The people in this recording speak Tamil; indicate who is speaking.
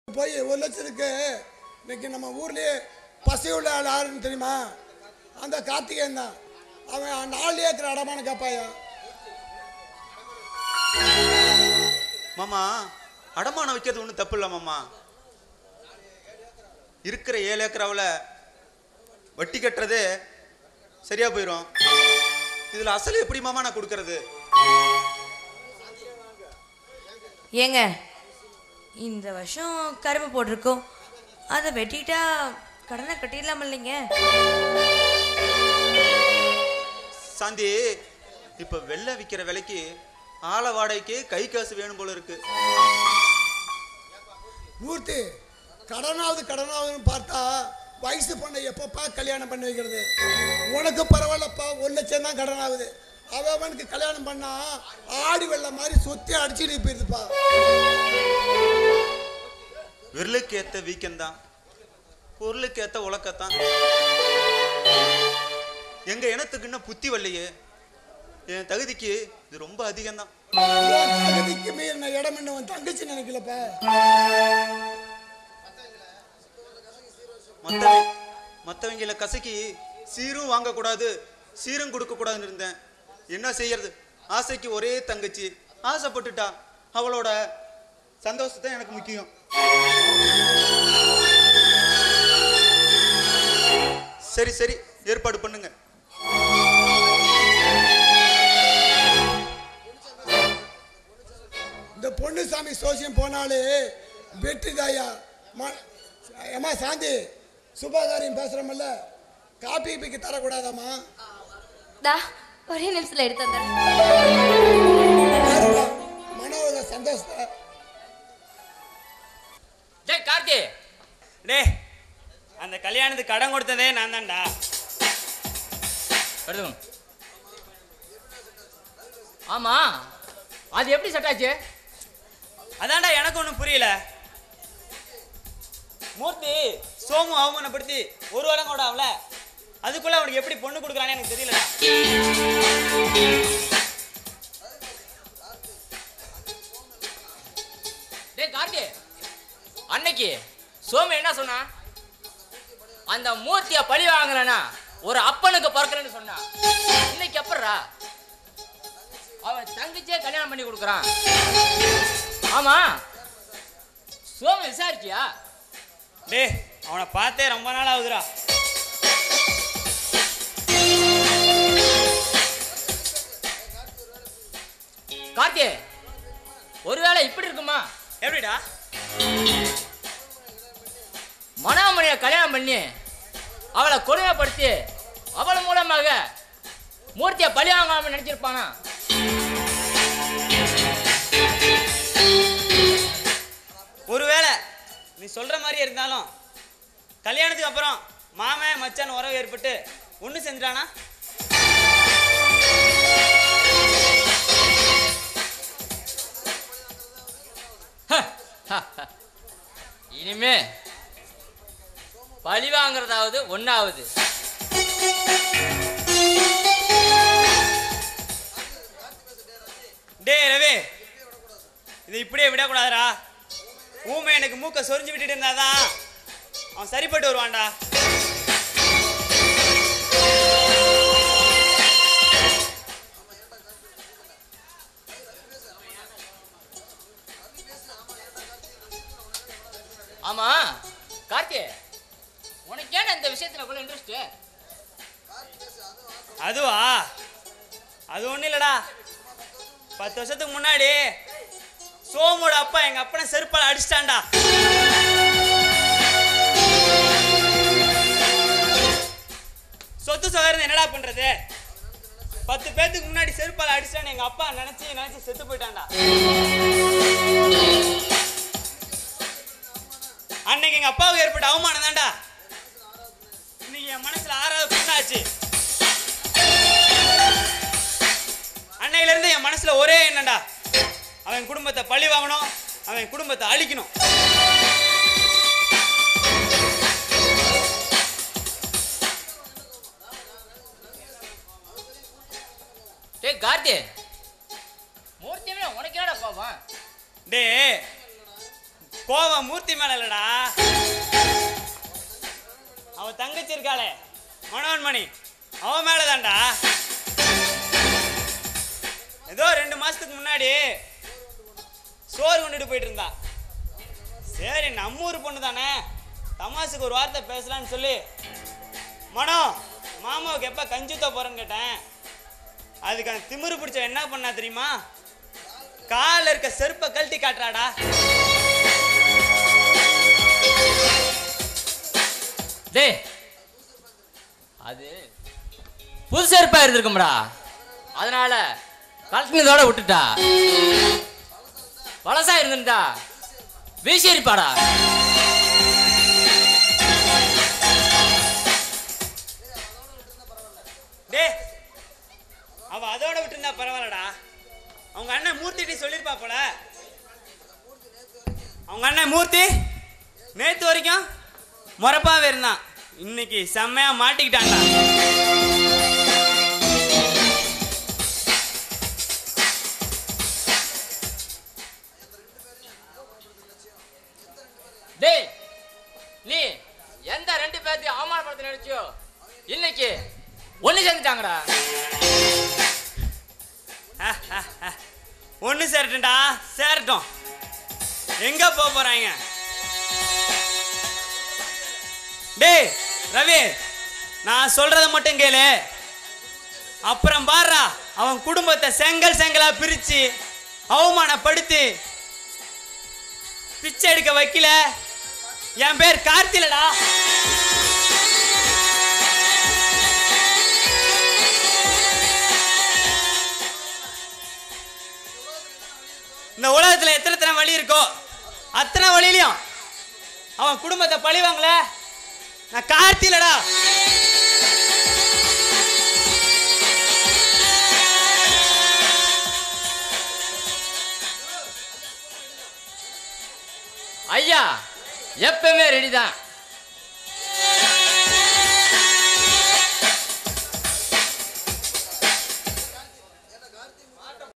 Speaker 1: போய் ஒரு லட்சத்துக்கு இன்னைக்கு நம்ம ஊர்லயே பசி உள்ள ஆள் யாருன்னு தெரியுமா அந்த கார்த்திகேயன் தான் அவன் நாலு ஏக்கர் அடமான கேப்பாயா
Speaker 2: மாமா அடமானம் வைக்கிறது ஒன்றும் தப்பு இல்லை மாமா இருக்கிற ஏழு ஏக்கராவில் வட்டி கட்டுறதே சரியா போயிடும் இதில் அசல் எப்படி மாமா நான் கொடுக்கறது
Speaker 3: ஏங்க இந்த வருஷம் கரும்பு போட்டிருக்கோம் அதை வெட்டிட்டா கடனை கட்டிடலாம் இல்லைங்க
Speaker 2: சாந்தி இப்போ வெள்ளை விற்கிற விலைக்கு ஆள வாடகைக்கு கை காசு வேணும் போல இருக்கு
Speaker 1: மூர்த்தி கடனாவது கடனாவதுன்னு பார்த்தா வயசு பொண்ணை எப்பப்பா கல்யாணம் பண்ணி வைக்கிறது உனக்கு பரவாயில்லப்பா ஒரு லட்சம் தான் கடன் ஆகுது அவன் அவனுக்கு கல்யாணம் பண்ணா ஆடி வெள்ளம் மாதிரி சொத்தி அடிச்சுட்டு போயிருதுப்பா
Speaker 2: விரலுக்கு ஏத்த வீக்கம் தான் பொருளுக்கு ஏத்த உலக்கத்தான் எங்க இனத்துக்கு இன்னும் புத்தி வரலையே என் தகுதிக்கு இது ரொம்ப அதிகம்தான்
Speaker 1: உன் தகுதிக்கு மீறின இடம் என்ன உன் தங்கச்சி நினைக்கலப்பா
Speaker 2: மத்தவங்க மற்றவங்கள கசக்கி சீரும் வாங்கக்கூடாது சீரும் கொடுக்கக்கூடாதுன்னு இருந்தேன் என்ன செய்யறது ஆசைக்கு ஒரே தங்கச்சி ஆசைப்பட்டுட்டா அவளோட சந்தோஷத்தை எனக்கு முக்கியம் சரி சரி ஏற்பாடு பண்ணுங்க
Speaker 1: இந்த பொன்னுசாமி சோசியம் போனாலே வெற்றிதாயா ஏமா சாந்தி சுபாகாரியம் பேசுகிறோமல்ல காப்பி பிக்கு தரக்கூடாதாம்மா
Speaker 4: தா ஒரே நிமிஷத்துல எடுத்து வந்துடுறேன்
Speaker 1: பாருப்பா, மனோட சந்தோஷத்தை
Speaker 5: டேய் கார்த்தி டேய் அந்த கல்யாணத்துக்கு கடன் கொடுத்ததே நான் தான்டா எடுத்துக்கணும் ஆமா அது எப்படி செட் ஆச்சு அதான்டா எனக்கு ஒன்றும் புரியல மூர்த்தி சோமு அவமானப்படுத்தி ஒரு வாரம் கூட ஆகல அதுக்குள்ள அவனுக்கு எப்படி பொண்ணு கொடுக்குறானே எனக்கு தெரியலடா டேய் கார்த்தி அன்னைக்கு சோமு என்ன சொன்னான் அந்த மூர்த்திய பழி வாங்குறனா ஒரு அப்பனுக்கு பிறக்கிறேன்னு சொன்னான் இன்னைக்கு எப்படிரா அவன் தங்கச்சியே கல்யாணம் பண்ணி கொடுக்குறான் ஆமா சோமு விசாரிச்சியா டேய் அவனை பார்த்தே ரொம்ப நாள் ஆகுதுடா கார்த்தி ஒருவேளை இப்படி இருக்குமா எப்படிடா மனாமணியை கல்யாணம் பண்ணி அவளை கொடுமைப்படுத்தி அவள் மூலமாக மூர்த்தியை பழி வாங்காம நினைச்சிருப்பானா ஒருவேளை நீ சொல்ற மாதிரி இருந்தாலும் கல்யாணத்துக்கு அப்புறம் மாமன் மச்சான் உறவு ஏற்பட்டு ஒன்று செஞ்சிட்டானா இனிமே பழி வாங்குறதாவது ஒன்னாவது டேய் ரவி இது இப்படியே விடக்கூடாதுடா ஊமை எனக்கு மூக்க சொரிஞ்சு விட்டுட்டு இருந்தாதான் அவன் சரிப்பட்டு வருவான்டா ஆமா கார்த்தி உனக்கு ஏன் இந்த விஷயத்துல இவ்வளவு இன்ட்ரெஸ்ட் அதுவா அது ஒண்ணும் இல்லடா பத்து வருஷத்துக்கு முன்னாடி சோமோட அப்பா எங்க அப்பனை செருப்பால் அடிச்சிட்டான்டா சொத்து சகரம் என்னடா பண்றது பத்து பேத்துக்கு முன்னாடி செருப்பால் அடிச்சிட்டான்னு எங்க அப்பா நினைச்சு நினைச்சு செத்து போயிட்டான்டா அன்னைக்கு எங்க அப்பாவுக்கு ஏற்பட்ட அவமானம் தான்டா இன்னைக்கு என் மனசுல ஆறாவது புண்ணாச்சு அன்னையில இருந்து என் மனசுல ஒரே எண்ணம்டா அவன் குடும்பத்தை பழி வாங்கணும் அவன் குடும்பத்தை அழிக்கணும் டேய் கார்த்தி மூர்த்தி உனக்கு என்னடா கோபம் டேய் கோவம் மூர்த்தி மேல இல்லடா அவ தங்கச்சி இருக்காளே மனோன்மணி அவ மேலதான்டா ஏதோ ரெண்டு மாசத்துக்கு முன்னாடி சோறு கொண்டுட்டு போயிட்டு இருந்தா சரி நம்ம ஊர் பொண்ணு தானே தமாசுக்கு ஒரு வார்த்தை பேசலாம்னு சொல்லி மனோ மாமாவுக்கு எப்போ கஞ்சி ஊத்த போறேன்னு கேட்டேன் அதுக்கான திமிரு பிடிச்ச என்ன பண்ணா தெரியுமா காலில் இருக்க செருப்பை கழட்டி காட்டுறாடா
Speaker 6: டேய் அது புது செருப்பா இருந்திருக்கும்டா அதனால கலட்டினதோட விட்டுட்டா பழசா இருந்திருந்தா வீசியிருப்பாடா
Speaker 5: டே அவ அதோட விட்டுருந்தா பரவாயில்லடா அவங்க அண்ணன் மூர்த்திட்டி சொல்லியிருப்பா போல அவங்க அண்ணன் மூர்த்தி நேத்து வரைக்கும் முறப்பாவே இருந்தான் இன்னைக்கு செம்மையா மாட்டிக்கிட்டான்டா
Speaker 6: டேய் நீ எந்த ரெண்டு பேர்த்தையும் அவமானப்படுத்த நினைச்சியோ இன்னைக்கு ஒண்ணு சேர்ந்துட்டாங்கடா
Speaker 5: ஒன்று சேரட்டும்டா சேரட்டும் எங்க போக போறாங்க டேய் ரவி நான் சொல்றத மட்டும் கேளு அப்புறம் பாருடா அவன் குடும்பத்தை செங்கல் செங்கலா பிரிச்சு அவமானப்படுத்தி பிச்சை எடுக்க வைக்கல என் பேர் கார்த்திலடா இந்த உலகத்துல எத்தனை எத்தனை வழி இருக்கோ அத்தனை வழியிலையும் அவன் குடும்பத்தை பழிவாங்களே நான் கார்த்திலடா
Speaker 6: ஐயா எப்பவுமே ரெடி தான்